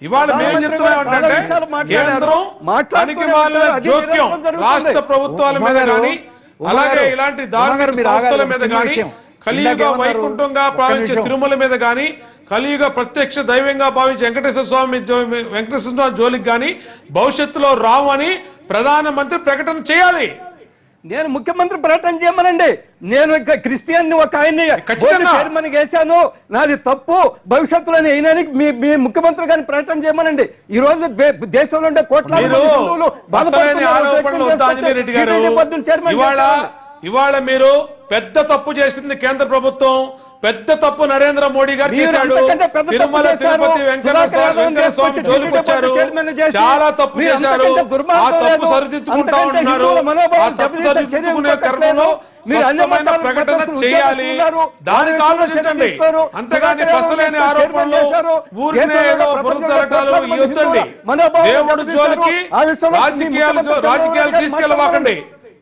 [SPEAKER 4] ఇవాళ మేము
[SPEAKER 6] ప్రధానమంత్రి
[SPEAKER 4] చెప్తున్నాం
[SPEAKER 6] గారు చాలా
[SPEAKER 4] ఏంటంటే
[SPEAKER 6] విషయాలు మాట్లాడారు.
[SPEAKER 4] కేంద్రం
[SPEAKER 6] మాట్లాడుతూనే
[SPEAKER 4] పనికి వాళ్ళ
[SPEAKER 6] ఉంటారు. అది
[SPEAKER 4] జోక్యం
[SPEAKER 6] నిరంతరం జరుగుతుంది.
[SPEAKER 4] రాష్ట్ర ప్రభుత్వాల మీద
[SPEAKER 2] ఉమాగారు,
[SPEAKER 4] కానీ
[SPEAKER 2] ఉమాగారు,
[SPEAKER 4] అలాగే ఇలాంటి
[SPEAKER 2] ఉమాగారు
[SPEAKER 4] ధార్మిక
[SPEAKER 2] మీరు ఆగాలి,
[SPEAKER 4] సంస్థల
[SPEAKER 2] ఒక
[SPEAKER 4] మీద
[SPEAKER 2] చిన్న
[SPEAKER 4] కానీ
[SPEAKER 2] విషయం.
[SPEAKER 4] కలియుగ
[SPEAKER 2] ఇందాకేమన్నారు?
[SPEAKER 4] వైకుంఠంగా
[SPEAKER 2] ఒక్క
[SPEAKER 4] భావించే
[SPEAKER 2] నిమిషం.
[SPEAKER 4] తిరుమల మీద కానీ కలియుగ ప్రత్యక్ష దైవంగా భావించే వెంకటేశ్వర స్వామి జో- వెంకటేశ్వర స్వామి జోలికి కానీ భవిష్యత్తులో రావు అని ప్రధానమంత్రి ప్రకటన చేయాలి
[SPEAKER 6] నేను ముఖ్యమంత్రి ప్రకటన చేయమనండి నేను ఇక క్రిస్టియన్ ఒక ఆయన్ని
[SPEAKER 4] ఖచ్చితంగా.
[SPEAKER 6] బోర్డు చైర్మన్ వేశాను నాది తప్పు భవిష్యత్తులో అయినానికి మీ మీ ముఖ్యమంత్రి గారిని ప్రకటన చేయమనండి ఈ రోజు బే- దేశంలో ఉండే కోట్లాది
[SPEAKER 4] మీరు
[SPEAKER 6] మంది హిందువులు
[SPEAKER 4] అసలైన
[SPEAKER 6] బాధపడుతున్నారు.
[SPEAKER 4] ఆరోపణలు
[SPEAKER 6] వ్యక్తం
[SPEAKER 4] ఆంజనేయ రెడ్డి గారు
[SPEAKER 6] టీటీడీ బోర్డును చైర్మన్
[SPEAKER 4] ఇవాళ
[SPEAKER 6] చేశారు.
[SPEAKER 4] ఇవాళ మీరు పెద్ద తప్పు చేసింది కేంద్ర ప్రభుత్వం పెద్ద తప్పు నరేంద్ర మోడీ గారు
[SPEAKER 6] మీరు
[SPEAKER 4] చేశాడు
[SPEAKER 6] అంతకంటే పెద్ద తప్పు
[SPEAKER 4] తిరుమల
[SPEAKER 6] చేశారు.
[SPEAKER 4] తిరుపతి వెంకటేశ్వర
[SPEAKER 6] సుధాకర్
[SPEAKER 4] స్వామి
[SPEAKER 6] యాదవ్ని
[SPEAKER 4] వెంకటేశ్వర స్వామి
[SPEAKER 6] తీసుకొచ్చి
[SPEAKER 4] జోలికి
[SPEAKER 6] టీటీడీ
[SPEAKER 4] వచ్చారు
[SPEAKER 6] బోర్డు చైర్మన్ చేసి
[SPEAKER 4] చాలా తప్పు
[SPEAKER 6] మీరు
[SPEAKER 4] చేశారు
[SPEAKER 6] అంతకంటే
[SPEAKER 4] ఆ
[SPEAKER 6] దుర్మార్గం
[SPEAKER 4] తప్పు
[SPEAKER 6] లేదు.
[SPEAKER 4] సరిదిద్దుకుంటా
[SPEAKER 6] అంతకంటే
[SPEAKER 4] ఉన్నారు
[SPEAKER 6] హిందువుల మనోభావం
[SPEAKER 4] ఆ తప్పు
[SPEAKER 6] దెబ్బతీసే చర్య
[SPEAKER 4] సరిదిద్దుకునే
[SPEAKER 6] ఇంకొకటి
[SPEAKER 4] క్రమంలో
[SPEAKER 6] లేదు. మీరు అన్ని
[SPEAKER 4] స్పష్టమైన
[SPEAKER 6] మతాలకు
[SPEAKER 4] ప్రకటన
[SPEAKER 6] మద్దతు
[SPEAKER 4] చేయాలి
[SPEAKER 6] ఉద్యోగస్తులు
[SPEAKER 4] దానికి
[SPEAKER 6] ఉన్నారు.
[SPEAKER 4] ఆలోచించండి
[SPEAKER 6] తీసుకోరు.
[SPEAKER 4] అంతేగాని
[SPEAKER 6] సుధాకర్
[SPEAKER 4] పసలేని
[SPEAKER 6] యాదవ్
[SPEAKER 4] ఆరోపణలు
[SPEAKER 6] చేశారు.
[SPEAKER 4] ఊరికే
[SPEAKER 6] దేశంలో
[SPEAKER 4] ఏదో
[SPEAKER 6] ప్రపంచంలో
[SPEAKER 4] బురద చరటాలు
[SPEAKER 6] కోట్లాది మంది
[SPEAKER 4] ఇవ్వద్దండి
[SPEAKER 6] హిందువుల మనోభావం
[SPEAKER 4] దేవుడు
[SPEAKER 6] దెబ్బతీశారు.
[SPEAKER 4] జోలికి
[SPEAKER 6] ఆ విషయంలో మీ
[SPEAKER 4] రాజకీయాలు జో-
[SPEAKER 6] ముఖ్యమంత్రి
[SPEAKER 4] రాజకీయాలు
[SPEAKER 6] చంద్రబాబు
[SPEAKER 4] తీసుకెళ్ళవాకండి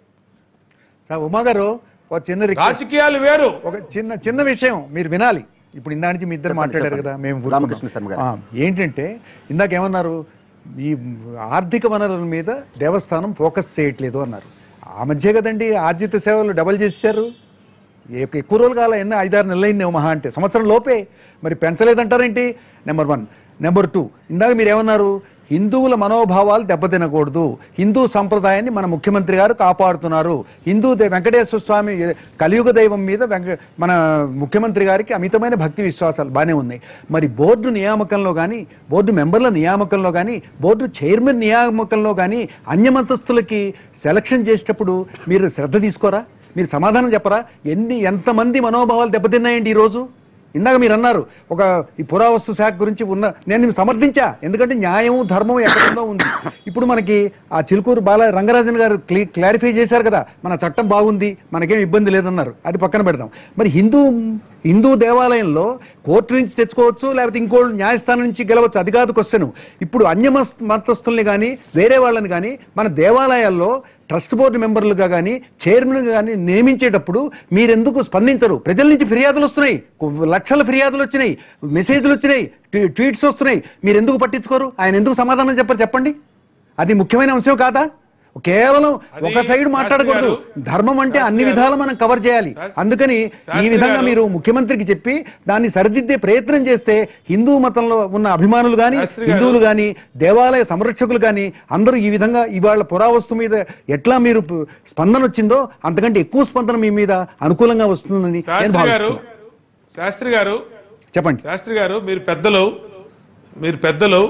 [SPEAKER 2] సార్ ఉమా గారు ఒక చిన్న రిక్వెస్ట్
[SPEAKER 4] రాజకీయాలు వేరు
[SPEAKER 2] ఒక చిన్న చిన్న విషయం మీరు వినాలి ఇప్పుడు ఇందా నుంచి మీ ఇద్దరు మాట్లాడారు కదా మేము ఊరుకున్నాం.
[SPEAKER 1] రామకృష్ణ శర్మ గారు.
[SPEAKER 2] ఆ, ఏంటంటే ఇందాక ఏమన్నారు ఈ ఆర్థిక వనరుల మీద దేవస్థానం ఫోకస్ చేయట్లేదు అన్నారు ఆ మధ్య కదండి ఆర్జిత సేవలు డబల్ చేశారు ఎక్- ఎక్కువ రోజులు కాల ఎన్ని ఐదారు నెలలు అయింది మహా అంటే సంవత్సరం లోపే మరి పెంచలేదంటారేంటి నెంబర్ వన్ నెంబర్ టూ ఇందాక మీరు ఏమన్నారు హిందువుల మనోభావాలు దెబ్బతినకూడదు హిందూ సంప్రదాయాన్ని మన ముఖ్యమంత్రి గారు కాపాడుతున్నారు హిందూ దే- వెంకటేశ్వర స్వామి కలియుగ దైవం మీద వెంక మన ముఖ్యమంత్రి గారికి అమితమైన భక్తి విశ్వాసాలు బాగానే ఉన్నాయి మరి బోర్డు నియామకంలో కానీ బోర్డు మెంబర్ల నియామకంలో కానీ బోర్డు చైర్మన్ నియామకంలో కానీ అన్యమతస్థులకి సెలక్షన్ చేసేటప్పుడు మీరు శ్రద్ధ తీసుకోరా మీరు సమాధానం చెప్పరా ఎన్ని ఎంతమంది మనోభావాలు దెబ్బతిన్నాయండి ఈరోజు ఇందాక మీరు అన్నారు ఒక ఈ పురావస్తు శాఖ గురించి ఉన్న నేను నిన్ను సమర్థించా ఎందుకంటే న్యాయం ధర్మం ఎక్కడుందో ఉంది ఇప్పుడు మనకి ఆ చిలుకూరు బాల రంగరాజన్ గారు క్లి క్లారిఫై చేశారు కదా మన చట్టం బాగుంది మనకేం ఇబ్బంది లేదన్నారు అది పక్కన పెడదాం మరి హిందూ హిందూ దేవాలయంలో కోర్టు నుంచి తెచ్చుకోవచ్చు లేకపోతే ఇంకో న్యాయస్థానం నుంచి గెలవచ్చు అది కాదు క్వశ్చన్ ఇప్పుడు అన్య మస్- మతస్థుల్ని కానీ వేరే వాళ్ళని కానీ మన దేవాలయాల్లో ట్రస్ట్ బోర్డు మెంబర్లుగా కానీ చైర్మన్గా కానీ నియమించేటప్పుడు మీరెందుకు స్పందించరు ప్రజల నుంచి ఫిర్యాదులు వస్తున్నాయి కు- లక్షల ఫిర్యాదులు వచ్చినాయి మెసేజ్లు వచ్చినాయి ట్వీ- ట్వీట్స్ వస్తున్నాయి మీరు ఎందుకు పట్టించుకోరు ఆయన ఎందుకు సమాధానం చెప్పరు చెప్పండి అది ముఖ్యమైన అంశం కాదా కేవలం
[SPEAKER 4] అది
[SPEAKER 2] ఒక సైడ్ మాట్లాడకూడదు
[SPEAKER 4] శాస్త్రి గారు,
[SPEAKER 2] ధర్మం అంటే
[SPEAKER 4] శాస్త్రి
[SPEAKER 2] అన్ని
[SPEAKER 4] గారు,
[SPEAKER 2] విధాలు మనం కవర్ చేయాలి
[SPEAKER 4] శాస్త్రి-
[SPEAKER 2] అందుకని ఈ
[SPEAKER 4] శాస్త్రి
[SPEAKER 2] విధంగా
[SPEAKER 4] గారు,
[SPEAKER 2] మీరు ముఖ్యమంత్రికి చెప్పి దాన్ని సరిదిద్దే ప్రయత్నం చేస్తే హిందూ మతంలో ఉన్న అభిమానులు కానీ
[SPEAKER 4] శాస్త్రి గారు,
[SPEAKER 2] హిందువులు కానీ దేవాలయ సంరక్షకులు కానీ అందరూ ఈ విధంగా ఇవాళ పురావస్తు మీద ఎట్లా మీరు పు- స్పందన వచ్చిందో అంతకంటే ఎక్కువ స్పందన మీ మీద అనుకూలంగా వస్తుందని నేను
[SPEAKER 4] శాస్త్రి గారు
[SPEAKER 2] భావిస్తున్నాను
[SPEAKER 4] శాస్త్రి గారు
[SPEAKER 2] చెప్పండి
[SPEAKER 4] శాస్త్రి గారు మీరు పెద్దలు మీరు పెద్దలు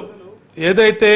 [SPEAKER 4] ఏదైతే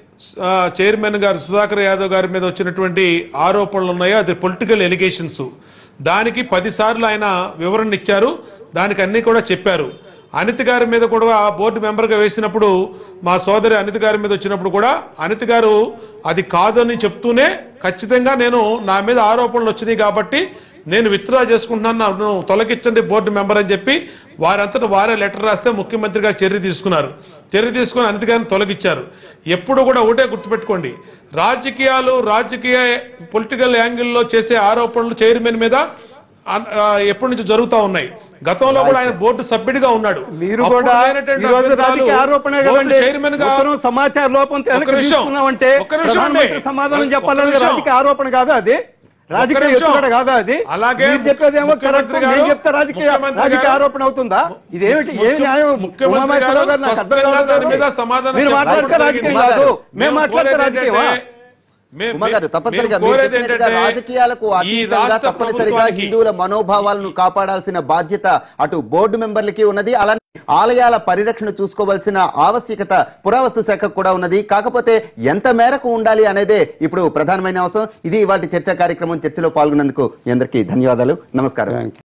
[SPEAKER 4] ఆ, చైర్మన్ గారు సుధాకర్ యాదవ్ గారి మీద వచ్చినటువంటి ఆరోపణలు ఉన్నాయో అది పొలిటికల్ ఎలిగేషన్స్ దానికి పదిసార్లు ఆయన వివరణ ఇచ్చారు దానికి అన్ని కూడా చెప్పారు అనిత్ గారి మీద కూడా బోర్డు మెంబర్గా వేసినప్పుడు మా సోదరి అనిత్ గారి మీద వచ్చినప్పుడు కూడా అనిత్ గారు అది కాదని చెప్తూనే ఖచ్చితంగా నేను నా మీద ఆరోపణలు వచ్చినాయి కాబట్టి నేను విత్డ్రా చేసుకుంటున్నాను నన్ను తొలగించండి బోర్డు మెంబర్ అని చెప్పి వారంతట వారే లెటర్ రాస్తే ముఖ్యమంత్రి గారు చర్య తీసుకున్నారు చర్య తీసుకుని అనిత్ గారిని తొలగించారు ఎప్పుడు కూడా ఒకటే గుర్తుపెట్టుకోండి రాజకీయాలు రాజకీయ పొలిటికల్ యాంగిల్లో చేసే ఆరోపణలు చైర్మన్ మీద అన్- ఆ, ఎప్పటి నుంచి జరుగుతా ఉన్నాయి గతంలో కూడా ఆయన బోర్డు సభ్యుడిగా ఉన్నాడు
[SPEAKER 6] మీరు
[SPEAKER 4] అప్పుడు
[SPEAKER 6] కూడా
[SPEAKER 4] లేనటువంటి
[SPEAKER 6] ఈ రోజు
[SPEAKER 4] అభ్యంతరాలు
[SPEAKER 6] రాజకీయ ఆరోపణే
[SPEAKER 4] బోర్డు
[SPEAKER 6] కదండి
[SPEAKER 4] చైర్మన్ గా
[SPEAKER 6] ఉత్తరం సమాచార లోపం
[SPEAKER 4] ఒక్క
[SPEAKER 6] వెనక్కి
[SPEAKER 4] నిమిషం.
[SPEAKER 6] తీసుకున్నామంటే
[SPEAKER 4] ఒక్క నిమిషం
[SPEAKER 6] ప్రధానమంత్రి
[SPEAKER 4] అండి.
[SPEAKER 6] సమాధానం
[SPEAKER 4] ఒక్క
[SPEAKER 6] చెప్పాలని
[SPEAKER 4] నిమిషం.
[SPEAKER 6] రాజకీయ ఆరోపణ కాదా అది రాజకీయ
[SPEAKER 4] నిమిషం.
[SPEAKER 6] ఎత్తుగడ కాదా అది
[SPEAKER 4] అలాగే
[SPEAKER 6] మీరు చెప్పేదేమో
[SPEAKER 4] ముఖ్యమంత్రి
[SPEAKER 6] కరెక్ట్
[SPEAKER 4] గారు-
[SPEAKER 6] నేను చెప్తే రాజకీయ
[SPEAKER 4] ముఖ్యమంత్రి
[SPEAKER 6] రాజకీయ
[SPEAKER 4] గారు-
[SPEAKER 6] ఆరోపణ అవుతుందా ఇదేమిటి ఏమి
[SPEAKER 4] ముఖ్య-
[SPEAKER 6] న్యాయం
[SPEAKER 4] ముఖ్యమంత్రి
[SPEAKER 6] ఉమామహేశ్వరరావు గారు నాకు అర్థం
[SPEAKER 4] స్పష్టంగా
[SPEAKER 6] కావడం
[SPEAKER 4] దాని మీద
[SPEAKER 6] లేదు.
[SPEAKER 4] సమాధానం
[SPEAKER 6] మీరు
[SPEAKER 4] చెప్పాలి.
[SPEAKER 6] మాట్లాడితే రాజకీయం
[SPEAKER 1] ఉమా
[SPEAKER 6] కాదు
[SPEAKER 1] గారు,
[SPEAKER 6] మేము మాట్లాడితే
[SPEAKER 4] కోరేది
[SPEAKER 6] రాజకీయమా
[SPEAKER 4] ఏంటంటే, మే-
[SPEAKER 1] ఉమా గారు
[SPEAKER 4] మే-
[SPEAKER 1] తప్పనిసరిగా
[SPEAKER 4] మేము
[SPEAKER 1] మీరు
[SPEAKER 4] కోరేది
[SPEAKER 1] చెప్పినట్టుగా
[SPEAKER 4] ఏంటంటే,
[SPEAKER 1] రాజకీయాలకు
[SPEAKER 4] ఈ
[SPEAKER 1] అతీతంగా
[SPEAKER 4] రాష్ట్ర
[SPEAKER 1] తప్పనిసరిగా
[SPEAKER 4] ప్రభుత్వానికి
[SPEAKER 1] హిందువుల మనోభావాలను కాపాడాల్సిన బాధ్యత అటు బోర్డు మెంబర్లకి ఉన్నది అలానే ఆలయాల పరిరక్షణ చూసుకోవాల్సిన ఆవశ్యకత పురావస్తు శాఖకు కూడా ఉన్నది కాకపోతే ఎంత మేరకు ఉండాలి అనేదే ఇప్పుడు ప్రధానమైన అవసరం ఇది ఇవాటి చర్చా కార్యక్రమం చర్చలో పాల్గొన్నందుకు మీ అందరికీ ధన్యవాదాలు నమస్కారం